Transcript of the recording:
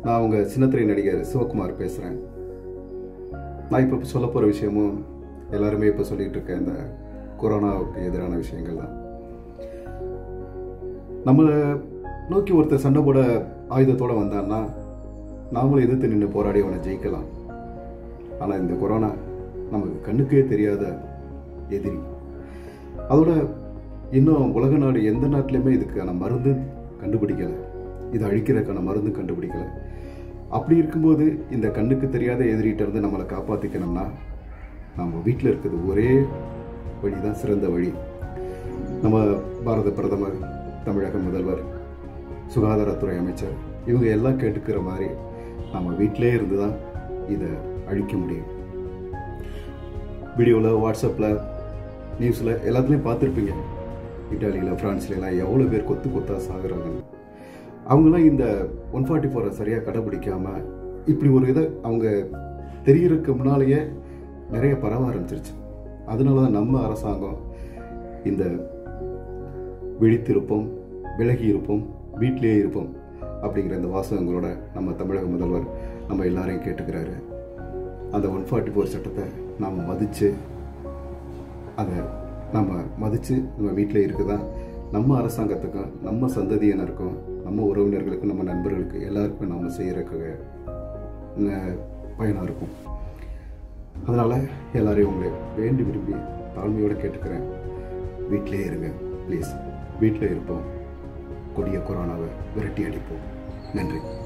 நான் உங்க சின்னத்திரை நடிகர் சிவகுமார் பேசுகிறேன் நான் இப்போ சொல்ல போகிற விஷயமும் எல்லாருமே இப்போ சொல்லிட்டு இருக்க இந்த கொரோனாவுக்கு எதிரான விஷயங்கள் தான் நம்மளை நோக்கி ஒருத்தர் சண்டை போட ஆயுதத்தோட வந்தான்னா நாமளும் எதிர்த்து நின்று போராடி அவனை ஜெயிக்கலாம் ஆனால் இந்த கொரோனா நமக்கு கண்ணுக்கே தெரியாத எதிரி அதோட இன்னும் உலக நாடு எந்த நாட்டிலையுமே இதுக்கான மருந்து கண்டுபிடிக்கலை இதை அழிக்கிறதுக்கான மருந்து கண்டுபிடிக்கலை அப்படி இருக்கும்போது இந்த கண்ணுக்கு தெரியாத எதிரிகிட்ட இருந்து நம்மளை காப்பாற்றிக்கணும்னா நம்ம வீட்டில் இருக்கிறது ஒரே வழி தான் சிறந்த வழி நம்ம பாரத பிரதமர் தமிழக முதல்வர் சுகாதாரத்துறை அமைச்சர் இவங்க எல்லாம் கேட்டுக்கிற மாதிரி நம்ம வீட்டிலே இருந்து தான் இதை அழிக்க முடியும் வீடியோவில் வாட்ஸ்அப்பில் நியூஸில் எல்லாத்துலேயும் பார்த்துருப்பீங்க இட்டாலியில் ஃப்ரான்ஸ்லாம் எவ்வளோ பேர் கொத்து கொத்தா சாகுறாங்கன்னு அவங்களாம் இந்த ஒன் ஃபார்ட்டி ஃபோரை சரியாக கடைபிடிக்காமல் இப்படி ஒரு இதை அவங்க தெரியறதுக்கு முன்னாலேயே நிறைய பரவ ஆரம்பிச்சிருச்சு அதனால தான் நம்ம அரசாங்கம் இந்த விழித்திருப்போம் விலகி இருப்போம் வீட்டிலேயே இருப்போம் அப்படிங்கிற இந்த வாசகங்களோட நம்ம தமிழக முதல்வர் நம்ம எல்லாரையும் கேட்டுக்கிறாரு அந்த ஒன் ஃபார்ட்டி ஃபோர் சட்டத்தை நாம் மதித்து அதை நம்ம மதித்து நம்ம வீட்டில் இருக்குதான் நம்ம அரசாங்கத்துக்கும் நம்ம சந்ததியினருக்கும் நம்ம உறவினர்களுக்கும் நம்ம நண்பர்களுக்கு எல்லாருக்கும் நம்ம செய்கிறதுக்கு பயனாக இருக்கும் அதனால் எல்லாரையும் உங்களை வேண்டி விரும்பி தாழ்மையோடு கேட்டுக்கிறேன் வீட்டிலே இருங்க ப்ளீஸ் வீட்டில் இருப்போம் கொடிய கொரோனாவை விரட்டி அடிப்போம் நன்றி